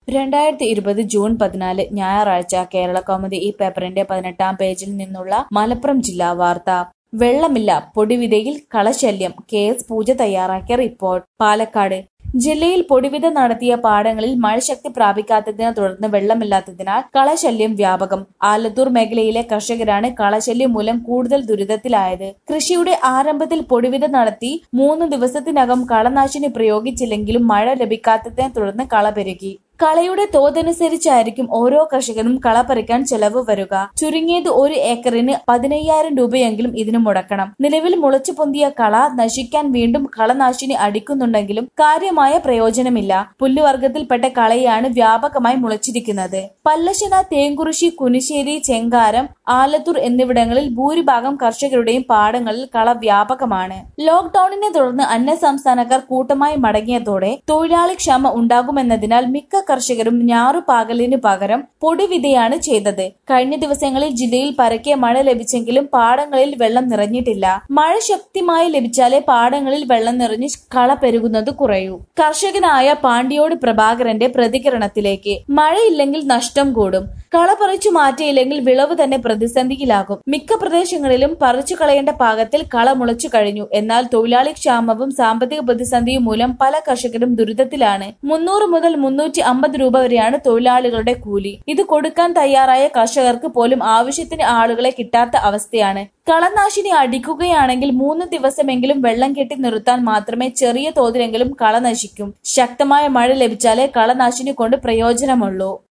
രണ്ടായിരത്തി ഇരുപത് ജൂൺ പതിനാല് ഞായറാഴ്ച കേരളകൗമുദി ഈ പേപ്പറിന്റെ പതിനെട്ടാം പേജിൽ നിന്നുള്ള മലപ്പുറം ജില്ലാ വാർത്ത വെള്ളമില്ല പൊടിവിതയിൽ കളശല്യം കെ എസ് പൂജ തയ്യാറാക്കിയ റിപ്പോർട്ട് പാലക്കാട് ജില്ലയിൽ പൊടിവിത നടത്തിയ പാടങ്ങളിൽ മഴ ശക്തി പ്രാപിക്കാത്തതിനെ തുടർന്ന് വെള്ളമില്ലാത്തതിനാൽ കളശല്യം വ്യാപകം ആലത്തൂർ മേഖലയിലെ കർഷകരാണ് കളശല്യം മൂലം കൂടുതൽ ദുരിതത്തിലായത് കൃഷിയുടെ ആരംഭത്തിൽ പൊടിവിത നടത്തി മൂന്ന് ദിവസത്തിനകം കളനാശിനി പ്രയോഗിച്ചില്ലെങ്കിലും മഴ ലഭിക്കാത്തതിനെ തുടർന്ന് കള പെരുകി കളയുടെ തോതനുസരിച്ചായിരിക്കും ഓരോ കർഷകനും കള പറിക്കാൻ ചെലവ് വരുക ചുരുങ്ങിയത് ഒരു ഏക്കറിന് പതിനയ്യായിരം രൂപയെങ്കിലും ഇതിന് മുടക്കണം നിലവിൽ മുളച്ചു പൊന്തിയ കള നശിക്കാൻ വീണ്ടും കളനാശിനി അടിക്കുന്നുണ്ടെങ്കിലും കാര്യമായ പ്രയോജനമില്ല പുല്ലുവർഗത്തിൽപ്പെട്ട കളയാണ് വ്യാപകമായി മുളച്ചിരിക്കുന്നത് പല്ലശന തേങ്കുറിശി കുനിശ്ശേരി ചെങ്കാരം ആലത്തൂർ എന്നിവിടങ്ങളിൽ ഭൂരിഭാഗം കർഷകരുടെയും പാടങ്ങളിൽ കള വ്യാപകമാണ് ലോക്ഡൌണിനെ തുടർന്ന് അന്യ സംസ്ഥാനക്കാർ കൂട്ടമായി മടങ്ങിയതോടെ തൊഴിലാളി ക്ഷമ ഉണ്ടാകുമെന്നതിനാൽ മിക്ക കർഷകരും ഞാറുപാകലിന് പകരം പൊടിവിതയാണ് ചെയ്തത് കഴിഞ്ഞ ദിവസങ്ങളിൽ ജില്ലയിൽ പരക്കെ മഴ ലഭിച്ചെങ്കിലും പാടങ്ങളിൽ വെള്ളം നിറഞ്ഞിട്ടില്ല മഴ ശക്തിമായി ലഭിച്ചാലേ പാടങ്ങളിൽ വെള്ളം നിറഞ്ഞ് കള പെരുകുന്നത് കുറയൂ കർഷകനായ പാണ്ടിയോട് പ്രഭാകരന്റെ പ്രതികരണത്തിലേക്ക് മഴയില്ലെങ്കിൽ നഷ്ടം കൂടും കള പറിച്ചു മാറ്റിയില്ലെങ്കിൽ വിളവ് തന്നെ പ്രതിസന്ധിയിലാകും മിക്ക പ്രദേശങ്ങളിലും പറിച്ചു കളയേണ്ട പാകത്തിൽ കള മുളച്ചു കഴിഞ്ഞു എന്നാൽ തൊഴിലാളി ക്ഷാമവും സാമ്പത്തിക പ്രതിസന്ധിയും മൂലം പല കർഷകരും ദുരിതത്തിലാണ് മുന്നൂറ് മുതൽ മുന്നൂറ്റി അമ്പത് രൂപ വരെയാണ് തൊഴിലാളികളുടെ കൂലി ഇത് കൊടുക്കാൻ തയ്യാറായ കർഷകർക്ക് പോലും ആവശ്യത്തിന് ആളുകളെ കിട്ടാത്ത അവസ്ഥയാണ് കളനാശിനി അടിക്കുകയാണെങ്കിൽ മൂന്ന് ദിവസമെങ്കിലും വെള്ളം കെട്ടി നിർത്താൻ മാത്രമേ ചെറിയ തോതിലെങ്കിലും കള നശിക്കും ശക്തമായ മഴ ലഭിച്ചാലേ കളനാശിനി കൊണ്ട് പ്രയോജനമുള്ളൂ